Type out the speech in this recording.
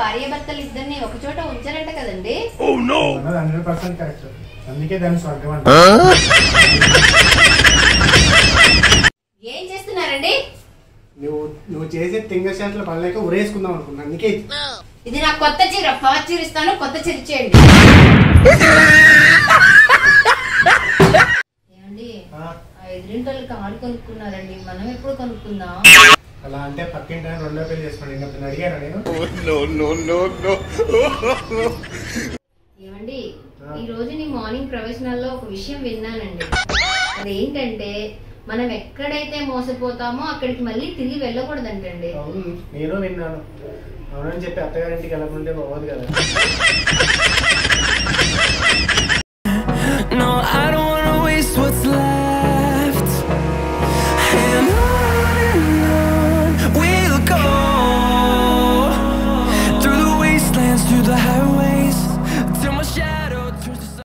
భార్యాభర్తలు ఇద్దరిని ఒక చోట ఉంచారంట కదండి అన్నది హండ్రెడ్ పర్సెంట్ కరెక్ట్ అందుకే దాన్ని స్వర్గం అంట ఏం చేస్తున్నారండి నువ్వు నువ్వు చేసే తింగ చేతుల పడలేక ఉరేసుకుందాం అనుకున్నా అందుకే ఇది. ఇది నా కొత్త చీర పాత చీర ఇస్తాను కొత్త చీర ఇచ్చేయండి ఏమండి ఆ, ఆ ఎదురింటోళ్ళు కారు కొనుక్కున్నారండి మనం ఎప్పుడు కొనుక్కుందాం అలా అంటే పక్కింటి ఆయన రెండో పెళ్లి చేసుకోండి ఇంకా అతను అడిగాను నేను ఏమండి ఈ రోజు నీ మార్నింగ్ ప్రవచనాల్లో ఒక విషయం విన్నానండి అదేంటంటే మనం ఎక్కడైతే మోసపోతామో అక్కడికి మళ్ళీ తిరిగి వెళ్ళకూడదంటండి అవును నేను విన్నాను అవునని చెప్పి అత్తగారింటికి వెళ్ళకుంటే బాగోదు కదా